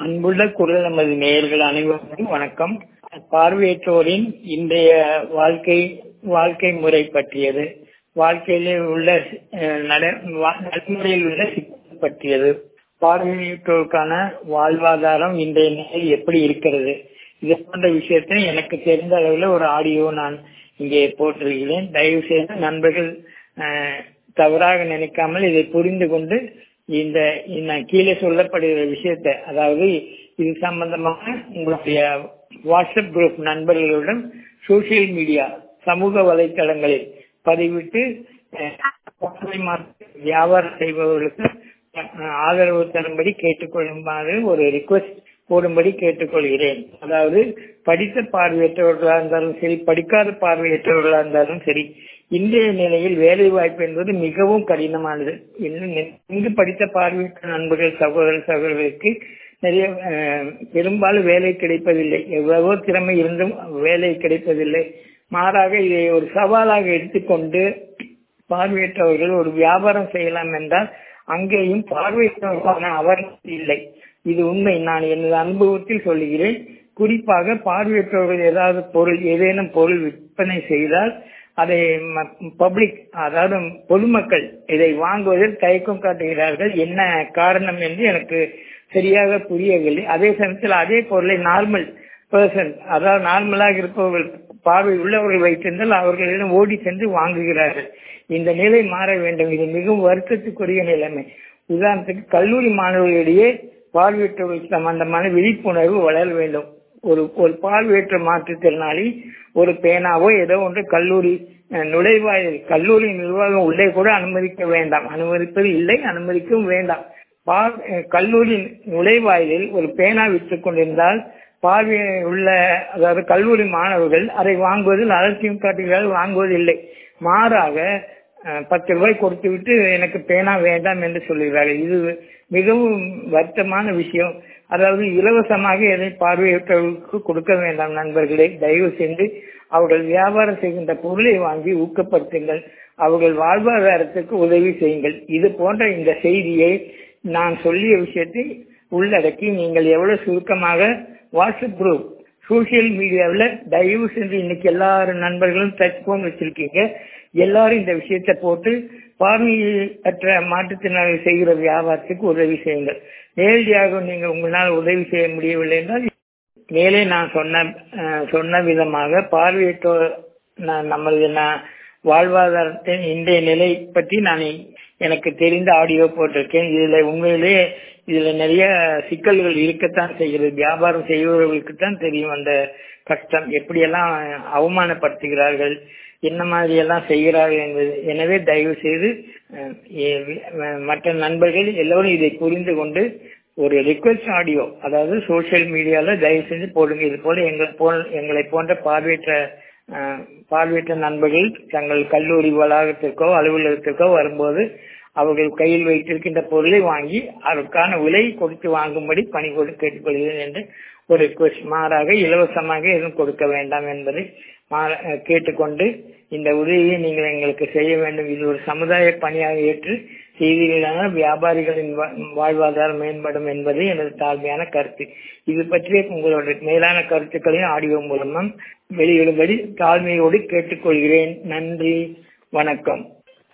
அன்புள்ள குரல் நமது நேயர்கள் அனைவருக்கும் வணக்கம் பார்வையற்றோரின் இன்றைய வாழ்க்கை வாழ்க்கை முறை பற்றியது வாழ்க்கையிலே உள்ள அஹ், நட- வா- நடைமுறையில் உள்ள சிக்கல் பற்றியது பார்வையற்றோருக்கான வாழ்வாதாரம் இன்றைய நிலை எப்படி இருக்கிறது இது போன்ற விஷயத்தை எனக்கு தெரிந்த அளவில் ஒரு ஆடியோ நான் இங்கே போட்டிருக்கிறேன் தயவு செய்து நண்பர்கள் அஹ், தவறாக நினைக்காமல் இதை புரிந்து கொண்டு இந்த நான் கீழே சொல்லப்படுகிற விஷயத்தை அதாவது இது சம்பந்தமாக உங்களுடைய வாட்ஸ்அப் குரூப் நண்பர்களுடன் சோசியல் மீடியா சமூக வலைத்தளங்களில் பதிவிட்டு அஹ், வாசனை மார்க்கெட் வியாபாரம் செய்பவர்களுக்கு அஹ், ஆதரவு தரும்படி கேட்டுக்கொள்ளுமாறு ஒரு ரிக்வெஸ்ட் போடும்படி கேட்டுக்கொள்கிறேன் அதாவது படித்த பார்வையற்றவர்களா இருந்தாலும் சரி படிக்காத பார்வையற்றவர்களா இருந்தாலும் சரி இன்றைய நிலையில் வேலை வாய்ப்பு என்பது மிகவும் கடினமானது இன்னும் நன்கு படித்த பார்வையற்ற நண்பர்கள் சகோதர சகோதரர்களுக்கு நிறைய அஹ், பெரும்பாலும் வேலை கிடைப்பதில்லை எவ்வளவோ திறமை இருந்தும் வேலை கிடைப்பதில்லை மாறாக இதை ஒரு சவாலாக எடுத்துக்கொண்டு பார்வையற்றவர்கள் ஒரு வியாபாரம் செய்யலாம் என்றால் அங்கேயும் பார்வையற்றவர்களுக்கான அவர்னஸ் இல்லை இது உண்மை நான் எனது அனுபவத்தில் சொல்லுகிறேன் குறிப்பாக பார்வையற்றவர்கள் ஏதாவது பொருள் ஏதேனும் பொருள் விற்பனை செய்தால் அதை பப்ளிக் அதாவது பொதுமக்கள் இதை வாங்குவதில் தயக்கம் காட்டுகிறார்கள் என்ன காரணம் என்று எனக்கு சரியாக புரியவில்லை அதே சமயத்தில் அதே பொருளை நார்மல் பர்சன் அதாவது நார்மலாக இருப்பவர்கள் பார்வை உள்ளவர்கள் வைத்திருந்தால் அவர்களிடம் ஓடி சென்று வாங்குகிறார்கள் இந்த நிலை மாற வேண்டும் இது மிகவும் வருத்தத்துக்குரிய நிலைமை உதாரணத்துக்கு கல்லூரி மாணவர்களிடையே பார்வையற்றவர்கள் சம்பந்தமான விழிப்புணர்வு வளர வேண்டும் ஒரு ஒரு பார்வையற்ற மாற்றுத்திறனாளி ஒரு பேனாவோ ஏதோ ஒன்று கல்லூரி அஹ், நுழைவாயில் கல்லூரி நிர்வாகம் உள்ளே கூட அனுமதிக்க வேண்டாம் அனுமதிப்பது இல்லை அனுமதிக்கவும் வேண்டாம் பார் அஹ், கல்லூரி நுழைவாயிலில் ஒரு பேனா விற்றுக் கொண்டிருந்தால் பார்வை உள்ள அதாவது கல்லூரி மாணவர்கள் அதை வாங்குவதில் அலட்சியம் காட்டுகிறார்கள் வாங்குவதில்லை மாறாக அஹ், பத்து ரூபாய் கொடுத்து விட்டு எனக்கு பேனா வேண்டாம் என்று சொல்லுகிறார்கள் இது மிகவும் வருத்தமான விஷயம் அதாவது இலவசமாக எதை பார்வையற்றவர்களுக்கு கொடுக்க வேண்டாம் நண்பர்களே தயவு செய்து அவர்கள் வியாபாரம் செய்கின்ற பொருளை வாங்கி ஊக்கப்படுத்துங்கள் அவர்கள் வாழ்வாதாரத்துக்கு உதவி செய்யுங்கள் இது போன்ற இந்த செய்தியை நான் சொல்லிய விஷயத்தை உள்ளடக்கி நீங்கள் எவ்வளவு சுருக்கமாக வாட்ஸ்அப் குரூப் சோசியல் மீடியாவில் தயவு செஞ்சு இன்னைக்கு எல்லாரும் நண்பர்களும் டச் போன் வச்சிருக்கீங்க எல்லாரும் இந்த விஷயத்தை போட்டு பார்வையற்ற மாற்றுத்திறனாளி செய்கிற வியாபாரத்துக்கு உதவி செய்யுங்கள் நேரடியாக நீங்கள் உங்களால் உதவி செய்ய முடியவில்லை என்றால் மேலே நான் சொன்ன அஹ், சொன்ன விதமாக பார்வையற்றோர் நான் நமது நான் வாழ்வாதாரத்தின் இன்றைய நிலை பற்றி நான் எனக்கு தெரிந்த ஆடியோ போட்டிருக்கேன் இதுல உண்மையிலேயே இதுல நிறைய சிக்கல்கள் இருக்கத்தான் செய்கிறது வியாபாரம் செய்பவர்களுக்கு தான் தெரியும் அந்த கஷ்டம் எப்படியெல்லாம் அவமானப்படுத்துகிறார்கள் என்ன மாதிரி எல்லாம் செய்கிறார்கள் என்பது எனவே தயவு செய்து அஹ், எ- மற்ற நண்பர்கள் எல்லோரும் இதை புரிந்து கொண்டு ஒரு ரிக்வெஸ்ட் ஆடியோ அதாவது சோசியல் மீடியால தயவு செஞ்சு போடுங்க இது போல எங்களை போல் எங்களை போன்ற பார்வையற்ற அஹ், பார்வையற்ற நண்பர்கள் தங்கள் கல்லூரி வளாகத்திற்கோ அலுவலகத்திற்கோ வரும்போது அவர்கள் கையில் வைத்திருக்கின்ற பொருளை வாங்கி அதற்கான விலை கொடுத்து வாங்கும்படி பணிகொடு கேட்டுக்கொள்கிறேன் என்று ஒரு ரிக்வெஸ்ட் மாறாக இலவசமாக எதுவும் கொடுக்க வேண்டாம் என்பதை மா- அஹ், கேட்டுக்கொண்டு இந்த உதவியை நீங்கள் எங்களுக்கு செய்ய வேண்டும் இது ஒரு சமுதாய பணியாக ஏற்று செய்தீர்களான வியாபாரிகளின் வா- வாழ்வாதாரம் மேம்படும் என்பது எனது தாழ்மையான கருத்து இது பற்றிய உங்களோட மேலான கருத்துக்களையும் ஆடியோ மூலமும் வெளியிடும்படி தாழ்மையோடு கேட்டுக்கொள்கிறேன் நன்றி வணக்கம்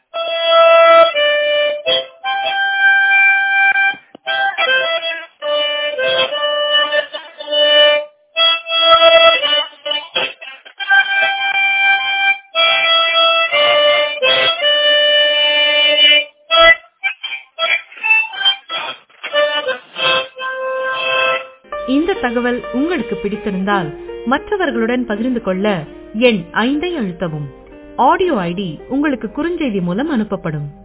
இந்த தகவல் உங்களுக்கு பிடித்திருந்தால் மற்றவர்களுடன் பகிர்ந்து கொள்ள எண் ஐந்தை அழுத்தவும் ஆடியோ ஐடி உங்களுக்கு குறுஞ்செய்தி மூலம் அனுப்பப்படும்